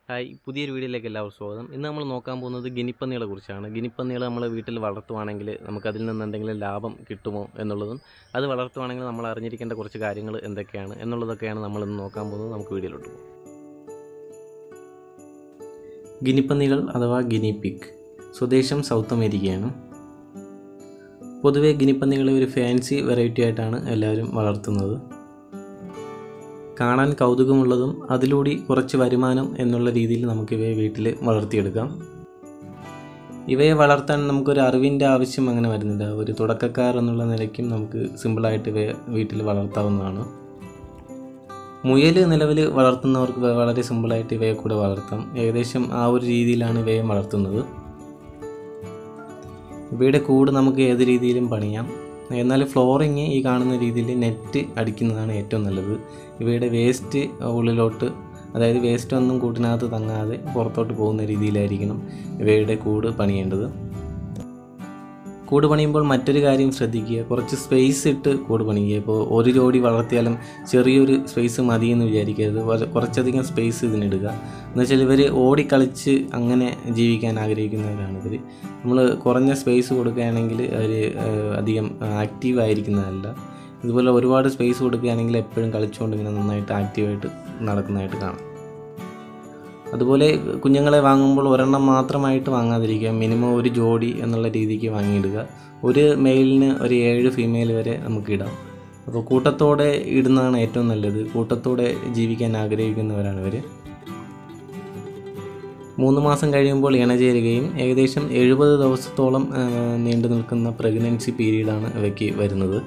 hi പുതിയൊരു വീഡിയോയിലേക്ക് എല്ലാവർക്കും സ്വാഗതം ഇന്ന് നമ്മൾ നോക്കാൻ പോകുന്നത് ഗിനിപ്പന്നികളെ കുറിച്ചാണ് ഗിനിപ്പന്നികളെ നമ്മൾ വീട്ടിൽ വളർത്തുവാണെങ്കിൽ നമുക്ക് അതിൽ നിന്ന് എന്തെങ്കിലും ലാഭം കിട്ടുമോ എന്നുള്ളതും അത് വളർത്തുവാണെങ്കിൽ നമ്മൾ അറിഞ്ഞിരിക്കേണ്ട കുറച്ച് കാര്യങ്ങൾ എന്തൊക്കെയാണ് എന്നുള്ളതൊക്കെയാണ് നമ്മൾ ഇന്ന് നോക്കാൻ പോകുന്നത് നമുക്ക് വീഡിയോയിലോട്ട് പോകാം ഗിനിപ്പന്നികൾ അഥവാ ഗിനിപിഗ് സ്വദേശം സൗത്ത് അമേരിക്കയാണ് പൊതുവേ ഗിനിപ്പന്നികളെ ഒരു ഫാൻസി വെറൈറ്റി ആയിട്ടാണ് എല്ലാവരും വളർത്തുന്നത് കാണാൻ കൗതുകമുള്ളതും അതിലൂടെ കുറച്ച് വരുമാനം എന്നുള്ള രീതിയിൽ നമുക്ക് ഇവയെ വീട്ടിൽ വളർത്തിയെടുക്കാം ഇവയെ വളർത്താൻ നമുക്കൊരു അറിവിൻ്റെ ആവശ്യം അങ്ങനെ വരുന്നില്ല ഒരു തുടക്കക്കാർ എന്നുള്ള നിലയ്ക്കും നമുക്ക് സിമ്പിളായിട്ട് ഇവയെ വീട്ടിൽ വളർത്താവുന്നതാണ് മുയൽ നിലവിൽ വളർത്തുന്നവർക്ക് വ- വളരെ സിമ്പിളായിട്ട് ഇവയെ കൂടെ വളർത്താം ഏകദേശം ആ ഒരു രീതിയിലാണ് ഇവയെ വളർത്തുന്നത് ഇവയുടെ കൂട് നമുക്ക് ഏത് രീതിയിലും പണിയാം എന്നാൽ ഫ്ലോറിങ് ഈ കാണുന്ന രീതിയിൽ നെറ്റ് അടിക്കുന്നതാണ് ഏറ്റവും നല്ലത് ഇവയുടെ വേസ്റ്റ് ഉള്ളിലോട്ട് അതായത് വേസ്റ്റ് ഒന്നും കൂട്ടിനകത്ത് തങ്ങാതെ പുറത്തോട്ട് പോകുന്ന രീതിയിലായിരിക്കണം ഇവയുടെ കൂട് പണിയേണ്ടത് കൂട് പണിയുമ്പോൾ മറ്റൊരു കാര്യം ശ്രദ്ധിക്കുക കുറച്ച് സ്പേസ് ഇട്ട് കൂട് പണിയുക ഇപ്പോൾ ഒരു ജോഡി വളർത്തിയാലും ചെറിയൊരു സ്പേസ് മതി എന്ന് വിചാരിക്കരുത് കുറ- കുറച്ചധികം സ്പേസ് ഇതിനിടുക എന്നുവെച്ചാൽ ഇവർ ഓടിക്കളിച്ച് അങ്ങനെ ജീവിക്കാൻ ആഗ്രഹിക്കുന്നവരാണ് ഇവർ നമ്മൾ കുറഞ്ഞ സ്പേസ് കൊടുക്കുകയാണെങ്കിൽ അവർ അധികം ആക്റ്റീവ് ആയിരിക്കുന്നതല്ല ഇതുപോലെ ഒരുപാട് സ്പേസ് കൊടുക്കുകയാണെങ്കിൽ എപ്പോഴും കളിച്ചുകൊണ്ട് ഇങ്ങനെ നന്നായിട്ട് ആക്റ്റീവായിട്ട് നടക്കുന്നതായിട്ട് കാണാം അതുപോലെ കുഞ്ഞുങ്ങളെ വാങ്ങുമ്പോൾ ഒരെണ്ണം മാത്രമായിട്ട് വാങ്ങാതിരിക്കുക മിനിമം ഒരു ജോഡി എന്നുള്ള രീതിക്ക് വാങ്ങിയിടുക ഒരു മെയിലിന് ഒരു ഏഴ് ഫീമെയിൽ വരെ നമുക്ക് ഇടാം അപ്പോൾ കൂട്ടത്തോടെ ഇടുന്നതാണ് ഏറ്റവും നല്ലത് കൂട്ടത്തോടെ ജീവിക്കാൻ ആഗ്രഹിക്കുന്നവരാണ് ഇവർ മൂന്ന് മാസം കഴിയുമ്പോൾ ഇണചേരുകയും ഏകദേശം എഴുപത് ദിവസത്തോളം ആ, നീണ്ടു നിൽക്കുന്ന പ്രഗ്നൻസി പീരീഡാണ് ഇവയ്ക്ക് വരുന്നത്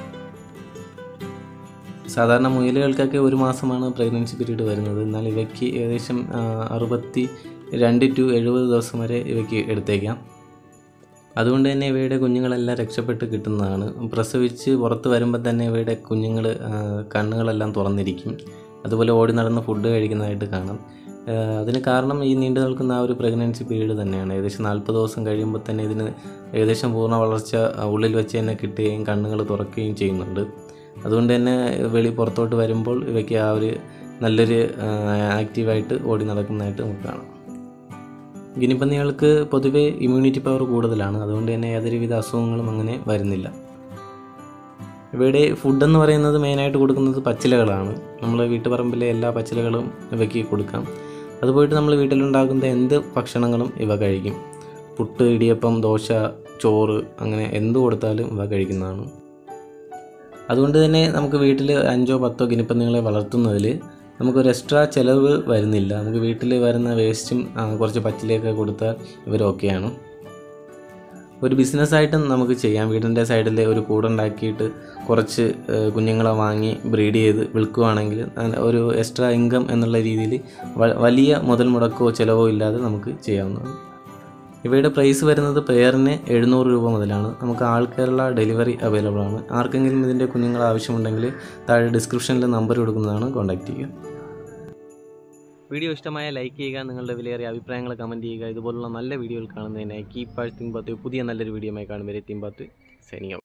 സാധാരണ മുയലുകൾക്കൊക്കെ ഒരു മാസമാണ് പ്രഗ്നൻസി പീരീഡ് വരുന്നത് എന്നാൽ ഇവയ്ക്ക് ഏകദേശം ആ, അറുപത്തി രണ്ട് ടു എഴുപത് ദിവസം വരെ ഇവയ്ക്ക് എടുത്തേക്കാം അതുകൊണ്ട് തന്നെ ഇവയുടെ കുഞ്ഞുങ്ങളെല്ലാം രക്ഷപ്പെട്ട് കിട്ടുന്നതാണ് പ്രസവിച്ച് പുറത്ത് വരുമ്പോൾ തന്നെ ഇവയുടെ കുഞ്ഞുങ്ങൾ കണ്ണുകളെല്ലാം തുറന്നിരിക്കും അതുപോലെ ഓടി നടന്ന് ഫുഡ് കഴിക്കുന്നതായിട്ട് കാണാം ആ, അതിന് കാരണം ഈ നീണ്ടു നിൽക്കുന്ന ആ ഒരു പ്രഗ്നൻസി പീരീഡ് തന്നെയാണ് ഏകദേശം നാൽപ്പത് ദിവസം കഴിയുമ്പോൾ തന്നെ ഇതിന് ഏകദേശം പൂർണ്ണ വളർച്ച ആ, ഉള്ളിൽ വെച്ച് തന്നെ കിട്ടുകയും കണ്ണുകൾ തുറക്കുകയും ചെയ്യുന്നുണ്ട് അതുകൊണ്ട് തന്നെ വെളി പുറത്തോട്ട് വരുമ്പോൾ ഇവയ്ക്ക് ആ ഒരു നല്ലൊരു ആ, ആക്റ്റീവായിട്ട് ഓടി നടക്കുന്നതായിട്ട് നമുക്ക് കാണാം ഗിനിപ്പന്നികൾക്ക് പൊതുവേ ഇമ്മ്യൂണിറ്റി പവർ കൂടുതലാണ് അതുകൊണ്ട് തന്നെ യാതൊരുവിധ അസുഖങ്ങളും അങ്ങനെ വരുന്നില്ല ഇവയുടെ ഫുഡെന്ന് പറയുന്നത് മെയിനായിട്ട് കൊടുക്കുന്നത് പച്ചിലകളാണ് നമ്മൾ വീട്ടുപറമ്പിലെ എല്ലാ പച്ചിലകളും ഇവയ്ക്ക് കൊടുക്കാം അതുപോയിട്ട് നമ്മൾ വീട്ടിലുണ്ടാക്കുന്ന എന്ത് ഭക്ഷണങ്ങളും ഇവ കഴിക്കും പുട്ട് ഇടിയപ്പം ദോശ ചോറ് അങ്ങനെ എന്ത് കൊടുത്താലും ഇവ കഴിക്കുന്നതാണ് അതുകൊണ്ട് തന്നെ നമുക്ക് വീട്ടിൽ അഞ്ചോ പത്തോ ഗിനിപ്പന്നികളെ വളർത്തുന്നതിൽ നമുക്കൊരു എക്സ്ട്രാ ചിലവ് വരുന്നില്ല നമുക്ക് വീട്ടിൽ വരുന്ന വേസ്റ്റും ആ, കുറച്ച് പച്ചിലയൊക്കെ കൊടുത്താൽ ഇവർ ഓക്കെയാണ് ഒരു ബിസിനസ്സായിട്ടും നമുക്ക് ചെയ്യാം വീടിൻ്റെ സൈഡിൽ ഒരു കൂടുണ്ടാക്കിയിട്ട് കുറച്ച് ഏ, കുഞ്ഞുങ്ങളെ വാങ്ങി ബ്രീഡ് ചെയ്ത് വിൽക്കുകയാണെങ്കിൽ അത് ഒരു എക്സ്ട്രാ ഇൻകം എന്നുള്ള രീതിയിൽ വ- വലിയ മുതൽ മുടക്കോ ചിലവോ ഇല്ലാതെ നമുക്ക് ചെയ്യാവുന്നതാണ് ഇവയുടെ പ്രൈസ് വരുന്നത് പെയറിന് എഴുന്നൂറ് രൂപ മുതലാണ് നമുക്ക് ആൾ കേരള ഡെലിവറി അവൈലബിൾ ആണ് ആർക്കെങ്കിലും ഇതിൻ്റെ കുഞ്ഞുങ്ങൾ ആവശ്യമുണ്ടെങ്കിൽ താഴെ ഡിസ്ക്രിപ്ഷനിൽ നമ്പർ കൊടുക്കുന്നതാണ് കോൺടാക്ട് ചെയ്യുക വീഡിയോ ഇഷ്ടമായ ലൈക്ക് ചെയ്യുക നിങ്ങളുടെ വിലയേറിയ അഭിപ്രായങ്ങൾ കമൻറ്റ് ചെയ്യുക ഇതുപോലുള്ള നല്ല വീഡിയോകൾ കാണുന്നതിനായി കീപ്പ് ആഴ്ത്തിംബത്ത് പുതിയ നല്ലൊരു വീഡിയോയുമായി കാണും വരെ തിമ്പാത്ത് സൈനിങ്